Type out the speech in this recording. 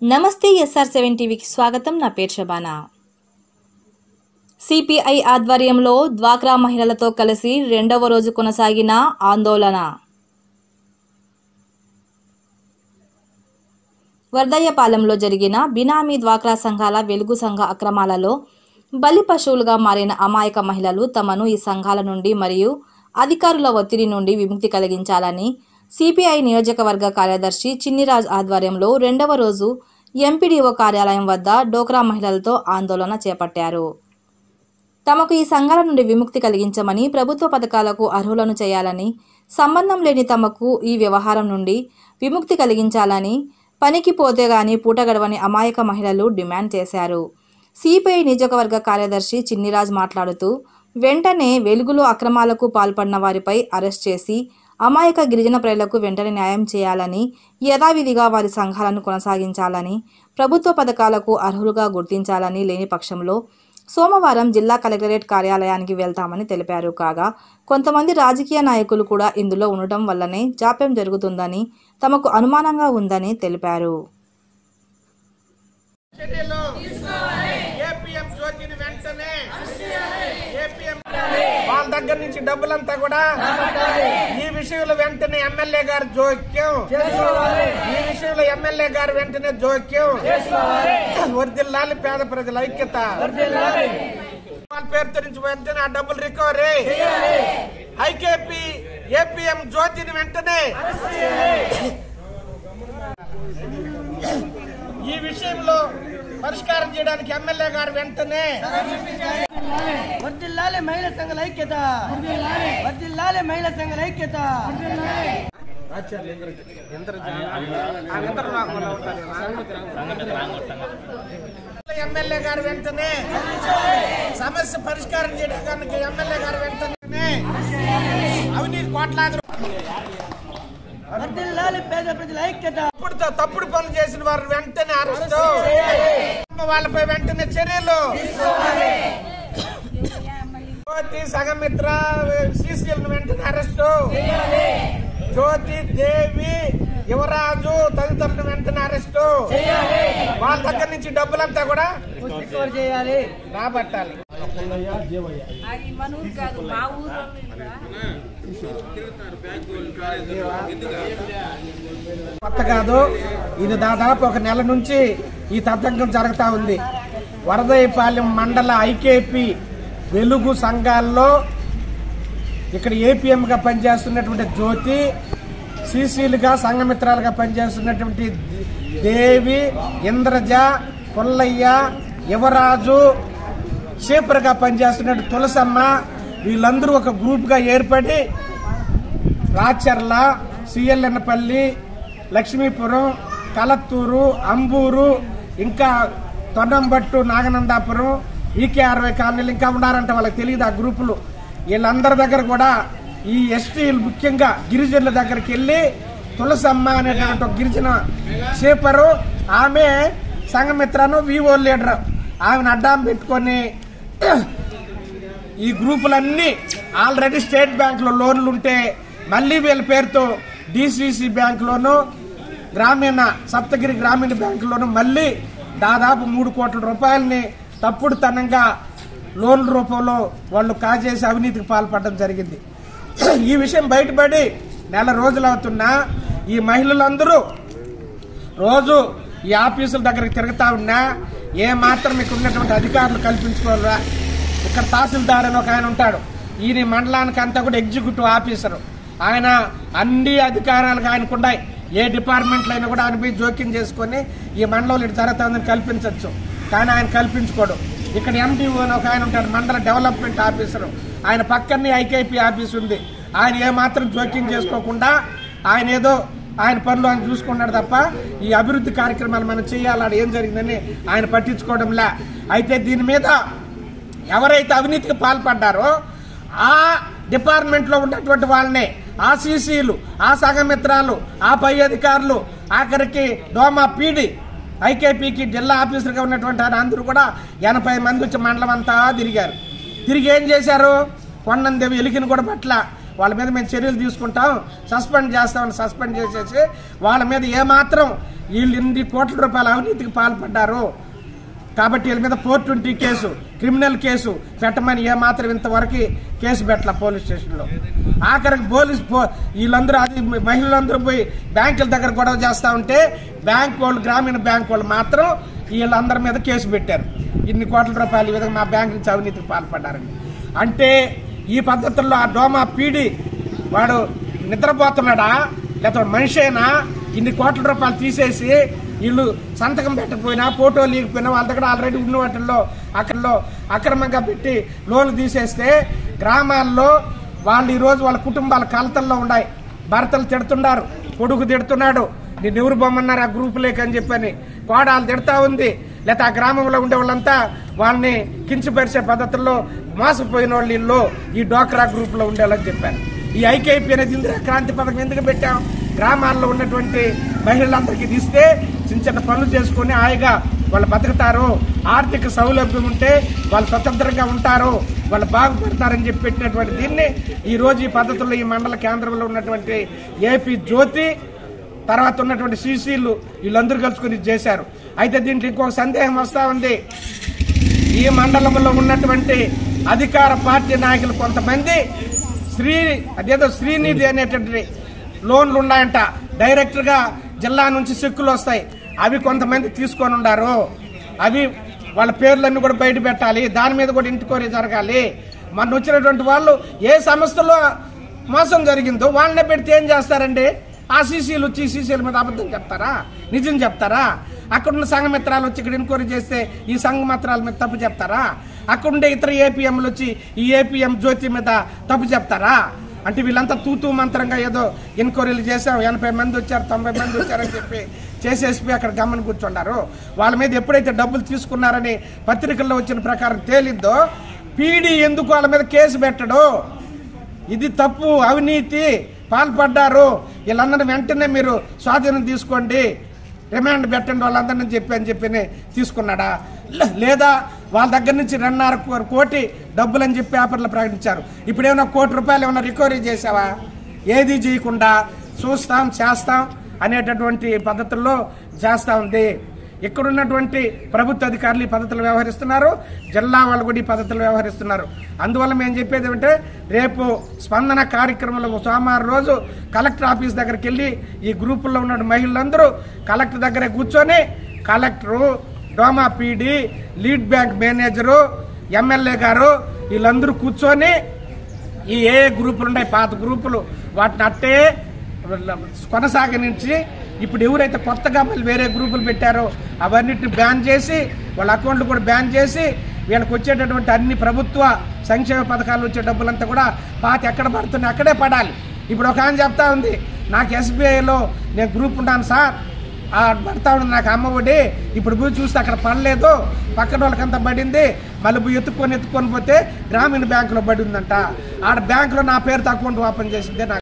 నమస్తే SR seven టీవీకి స్వాగతం నా పేరు శబానా సిపిఐ ఆధ్వర్యంలో డ్వాక్రా మహిళలతో కలిసి రెండవ రోజు కొనసాగిన ఆందోళన వర్ధయ్యపాలెంలో జరిగిన బినామీ డ్వాక్రా సంఘాల వెలుగు సంఘ అక్రమాలలో బలి పశువులుగా మారిన అమాయక మహిళలు తమను ఈ సంఘాల నుండి మరియు అధికారుల ఒత్తిడి నుండి విముక్తి కలిగించాలని సిపిఐ నియోజకవర్గ కార్యదర్శి చిన్నిరాజ్ ఆధ్వర్యంలో రెండవ రోజు ఎంపీడీఓ కార్యాలయం వద్ద డోక్రా మహిళలతో ఆందోళన చేపట్టారు తమకు ఈ సంఘాల నుండి విముక్తి కలిగించమని ప్రభుత్వ పథకాలకు అర్హులను చేయాలని సంబంధం లేని తమకు ఈ వ్యవహారం నుండి విముక్తి కలిగించాలని పనికి పోతే గాని పూట గడవని అమాయక మహిళలు డిమాండ్ చేశారు సిపిఐ నియోజకవర్గ కార్యదర్శి చిన్నిరాజ్ మాట్లాడుతూ వెంటనే వెలుగులో అక్రమాలకు పాల్పడిన వారిపై అరెస్ట్ చేసి అమాయక గిరిజన ప్రజలకు వెంటనే న్యాయం చేయాలని యథావిధిగా వారి సంఘాలను కొనసాగించాలని ప్రభుత్వ పథకాలకు అర్హులుగా గుర్తించాలని లేని పక్షంలో సోమవారం జిల్లా కలెక్టరేట్ కార్యాలయానికి వెళ్తామని తెలిపారు కాగా కొంతమంది రాజకీయ నాయకులు కూడా ఇందులో ఉండటం వల్లనే జాప్యం జరుగుతుందని తమకు అనుమానంగా ఉందని తెలిపారు చర్యలు ఏపీఎం జ్యోతిని వెంటనే ఏపీఎం వాళ్ళ దగ్గర నుంచి డబ్బులంతా కూడా ఈ విషయంలో వెంటనే ఎమ్మెల్యే గారు జోక్యం ఈ విషయంలో ఎమ్మెల్యే గారు వెంటనే జోక్యం వర్దిల్లాలి పేద ప్రజల ఐక్యత వాళ్ళ పేరుతో నుంచి వెంటనే ఆ డబ్బులు రికవరీ ఐకేపీ ఏపీఎం జ్యోతిని వెంటనే ఈ విషయంలో పరిష్కారం చేయడానికి ఎమ్మెల్యే గారు వెంటనే వర్దిల్లాలి మహిళా సంఘాల ఐక్యత వర్దిల్లాలి మహిళా సంఘాల ఐక్యత ఎమ్మెల్యే గారు వెంటనే సమస్య పరిష్కారం చేయడానికి ఎమ్మెల్యే గారు వెంటనే అవినీతి కోట్లాది వర్దిల్లాలి పేద ప్రజల ఐక్యత తప్పుడు తప్పుడు పనులు చేసిన వారు వెంటనే అరెస్ట్ వాళ్ళపై వెంటనే చర్యలు జ్యోతి సగమిత్ర సీసీఎల్ వెంటనే అరెస్ట్ జ్యోతి దేవి యువరాజు తదితరులను వెంటనే అరెస్ట్ వాళ్ళ దగ్గర నుంచి డబ్బులంతా కూడా రికవర్ చేయాలి రాబట్టాలి అది మన ఊరు కాదు మా ఊరు కొత్త కాదు ఇది దాదాపు ఒక నెల నుంచి ఈ తతంగం జరుగుతా ఉంది వరదయ్యపాలెం మండల ఐకేపీ వెలుగు సంఘాల్లో ఇక్కడ ఏపీఎం గా పనిచేస్తున్నటువంటి జ్యోతి సీసీలుగా సంఘమిత్రాలుగా పనిచేస్తున్నటువంటి దేవి ఇంద్రజ పుల్లయ్య యువరాజు షేపర్గా పనిచేస్తున్నట్టు తులసమ్మ వీళ్ళందరూ ఒక గ్రూప్ గా ఏర్పడి రాచర్ల సిఎల్ఎన్నపల్లి లక్ష్మీపురం కలత్తూరు అంబూరు ఇంకా తొండంబట్టు నాగనందాపురం ఈకే అరవై కాలనీలు ఇంకా ఉన్నారంట వాళ్ళకి తెలియదు ఆ గ్రూపులు వీళ్ళందరి దగ్గర కూడా ఈ ఎస్టీలు ముఖ్యంగా గిరిజనుల దగ్గరికి వెళ్ళి తులసమ్మ అనేటువంటి ఒక గిరిజన షేపరు ఆమె సంఘమిత్రను వివో లీడర్ ఆమెను అడ్డాం పెట్టుకొని ఈ గ్రూపులన్నీ ఆల్రెడీ స్టేట్ బ్యాంక్ లో లోన్లు ఉంటే మళ్ళీ వీళ్ళ పేరుతో డిసిసి బ్యాంక్ లోను గ్రామీణ సప్తగిరి గ్రామీణ బ్యాంక్ లోను మళ్ళీ దాదాపు మూడు కోట్ల రూపాయలని తప్పుడు తనంగా లోన్ల రూపంలో వాళ్ళు కాజేసి అవినీతికి పాల్పడడం జరిగింది ఈ విషయం బయటపడి నెల రోజులు అవుతున్నా ఈ మహిళలందరూ రోజు ఈ ఆఫీసుల దగ్గరికి తిరుగుతా ఉన్నా ఏ మాత్రం మీకు ఉన్నటువంటి అధికారులు కల్పించుకోరా ఇక్కడ తహసీల్దార్ అని ఒక ఆయన ఉంటాడు ఈయన ఈ మండలానికి అంతా కూడా ఎగ్జిక్యూటివ్ ఆఫీసర్ ఆయన అన్ని అధికారాలు ఆయనకు ఉన్నాయి ఏ డిపార్ట్మెంట్లో అయినా కూడా ఆయన పోయి జోక్యం చేసుకొని ఈ మండలంలో ఇటు జరుగుతుందని కల్పించవచ్చు కానీ ఆయన కల్పించుకోడు ఇక్కడ ఎండిఓ అని ఒక ఆయన ఉంటాడు మండల డెవలప్మెంట్ ఆఫీసర్ ఆయన పక్కనే ఐకేపీ ఆఫీస్ ఉంది ఆయన ఏ మాత్రం జోక్యం చేసుకోకుండా ఆయన ఏదో ఆయన పనులు ఆయన చూసుకున్నాడు తప్ప ఈ అభివృద్ధి కార్యక్రమాలు మనం చేయాలి ఆడ ఏం జరిగిందని ఆయన పట్టించుకోవడంలా అయితే దీని మీద ఎవరైతే అవినీతికి పాల్పడ్డారో ఆ డిపార్ట్మెంట్లో ఉన్నటువంటి వాళ్ళనే ఆ సీసీలు ఆ సంఘమిత్రాలు ఆ పై అధికారులు ఆఖరికి డోమా పీడి ఐకేపీకి జిల్లా ఆఫీసర్గా ఉన్నటువంటి ఆయన అందరూ కూడా ఎనభై మంది వచ్చి మండలం అంతా తిరిగారు తిరిగి ఏం చేశారు కొండందేవి ఎలికిని కూడా పట్ల వాళ్ళ మీద మేము చర్యలు తీసుకుంటాం సస్పెండ్ చేస్తామని సస్పెండ్ చేసేసి వాళ్ళ మీద ఏమాత్రం వీళ్ళు ఇన్ని కోట్ల రూపాయల అవినీతికి పాల్పడ్డారు కాబట్టి వీళ్ళ మీద four twenty case criminal case పెట్టమని ఏమాత్రం ఇంతవరకు కేసు పెట్టాల పోలీస్ స్టేషన్లో ఆఖరికి పోలీస్ పో వీళ్ళందరూ అది మహిళలందరూ పోయి బ్యాంకుల దగ్గర గొడవ చేస్తూ ఉంటే బ్యాంక్ వాళ్ళు గ్రామీణ బ్యాంక్ వాళ్ళు మాత్రం వీళ్ళందరి మీద కేసు పెట్టారు ఇన్ని కోట్ల రూపాయలు ఈ విధంగా మా బ్యాంక్ నుంచి అవినీతికి పాల్పడ్డారని అంటే ఈ పద్ధతుల్లో ఆ డోమా పీడి వాడు నిద్రపోతున్నాడా లేకపోతే మనిషేనా ఇన్ని కోట్ల రూపాయలు తీసేసి వీళ్ళు సంతకం పెట్టకపోయినా ఫోటో లేకపోయినా వాళ్ళ దగ్గర ఆల్రెడీ ఉన్న వాటిల్లో అక్కడలో అక్రమంగా పెట్టి లోన్లు తీసేస్తే గ్రామాల్లో వాళ్ళు ఈరోజు వాళ్ళ కుటుంబాల కలతల్లో ఉన్నాయి భర్తలు తిడుతున్నారు కొడుకు తిడుతున్నాడు నేను ఎవరు బొమ్మన్నారు ఆ గ్రూప్ లేక అని చెప్పని కోడాలు తిడతా ఉంది లేకపోతే ఆ గ్రామంలో ఉండే వాళ్ళంతా వాళ్ళని కించపరిచే పద్ధతుల్లో మోసపోయిన వాళ్ళు వీళ్ళు ఈ డోక్రా గ్రూప్ లో ఉండాలని చెప్పారు ఈ ఐకేపీ అనేది ఇందిరా క్రాంతి పథకం ఎందుకు పెట్టాం గ్రామాల్లో ఉన్నటువంటి మహిళలందరికీ తీస్తే చిన్న చిన్న పనులు చేసుకుని హాయిగా వాళ్ళు బతుకుతారు ఆర్థిక సౌలభ్యం ఉంటే వాళ్ళు స్వతంత్రంగా ఉంటారు వాళ్ళు బాగుపడతారని చెప్పి పెట్టినటువంటి దీన్ని ఈ రోజు ఈ పద్ధతుల్లో ఈ మండల కేంద్రంలో ఉన్నటువంటి ఏపీ జ్యోతి తర్వాత ఉన్నటువంటి సీసీలు వీళ్ళందరూ కలుసుకుని ఇది చేశారు అయితే దీంట్లో ఇంకొక సందేహం వస్తా ఉంది ఈ మండలంలో ఉన్నటువంటి అధికార పార్టీ నాయకులు కొంతమంది శ్రీ అదేదో శ్రీనిధి అనేటువంటి లోన్లు ఉన్నాయంట డైరెక్ట్ గా జిల్లా నుంచి చెక్కులు వస్తాయి అవి కొంతమంది తీసుకొని ఉండారు అవి వాళ్ళ పేర్లన్నీ కూడా బయట పెట్టాలి దాని మీద కూడా ఇంటికోరి జరగాలి మొన్న వచ్చినటువంటి వాళ్ళు ఏ సంస్థలో మోసం జరిగిందో వాళ్ళనే పెడితే ఏం చేస్తారండి ఆ సీసీలు వచ్చి సీసీల మీద అబద్ధం చెప్తారా నిజం చెప్తారా అక్కడున్న సంఘమిత్రాలు వచ్చి ఇక్కడ ఎంక్వైరీ చేస్తే ఈ సంఘమిత్రాల మీద తప్పు చెప్తారా అక్కడుండే ఇతర ఏపీఎంలు వచ్చి ఈ ఏపీఎం జ్యోతి మీద తప్పు చెప్తారా అంటే వీళ్ళంతా తూతూ మంత్రంగా ఏదో ఎంక్వైరీలు చేసాం ఎనభై మంది వచ్చారు తొంభై మంది వచ్చారని చెప్పి చేసేసి అక్కడ గమని కూర్చున్నారు వాళ్ళ మీద ఎప్పుడైతే డబ్బులు తీసుకున్నారని పత్రికల్లో వచ్చిన ప్రకారం తేలిందో పీడీ ఎందుకు వాళ్ళ మీద కేసు పెట్టడు ఇది తప్పు అవినీతి పాల్పడ్డారు వీళ్ళందరినీ వెంటనే మీరు స్వాధీనం తీసుకోండి రిమాండ్ పెట్టండి వాళ్ళందరినీ చెప్పి అని చెప్పి తీసుకున్నాడా లే- లేదా వాళ్ళ దగ్గర నుంచి రెండున్నర కో- కోటి డబ్బులు అని చెప్పి పేపర్లో ప్రకటించారు ఇప్పుడు ఏమైనా కోటి రూపాయలు ఏమైనా రికవరీ చేసావా ఏది చేయకుండా చూస్తాం చేస్తాం అనేటటువంటి పద్ధతుల్లో చేస్తా ఉంది ఇక్కడ ఉన్నటువంటి ప్రభుత్వ అధికారులు ఈ పద్ధతులు వ్యవహరిస్తున్నారు జిల్లా వాళ్ళు కూడా ఈ పద్ధతులు వ్యవహరిస్తున్నారు అందువల్ల మేము చెప్పేది ఏమంటే రేపు స్పందన కార్యక్రమంలో సోమవారం రోజు కలెక్టర్ ఆఫీస్ దగ్గరికి వెళ్ళి ఈ గ్రూపుల్లో ఉన్న మహిళలందరూ కలెక్టర్ దగ్గరే కూర్చొని కలెక్టరు డోమా PD lead bank manager MLA గారు వీళ్ళందరూ కూర్చొని ఈ ఏ ఏ గ్రూపులు ఉన్నాయి పాత గ్రూపులు వాటిని అట్టే కొనసాగనించి ఇప్పుడు ఎవరైతే కొత్తగా మళ్ళీ వేరే గ్రూపులు పెట్టారో అవన్నిటిని బ్యాన్ చేసి వాళ్ళ అకౌంట్లు కూడా బ్యాన్ చేసి వీళ్ళకి వచ్చేటటువంటి అన్ని ప్రభుత్వ సంక్షేమ పథకాలు వచ్చే డబ్బులంతా కూడా పాత ఎక్కడ పడుతున్నాయి అక్కడే పడాలి ఇప్పుడు ఒక ఆయన చెప్తా ఉంది నాకు ఎస్బీఐలో నేను గ్రూప్ ఉన్నాను సార్ ఆ పడతా ఉంది నాకు అమ్మ ఒడి ఇప్పుడు పోయి చూస్తే అక్కడ పడలేదు పక్కన వాళ్ళకంతా పడింది మళ్ళీ పోయి ఎత్తుక్కొని ఎత్తుకొని పోతే గ్రామీణ బ్యాంకులో పడి ఉందంట ఆడ బ్యాంకులో నా పేరుతో అకౌంట్ ఓపెన్ చేసిందే నాకు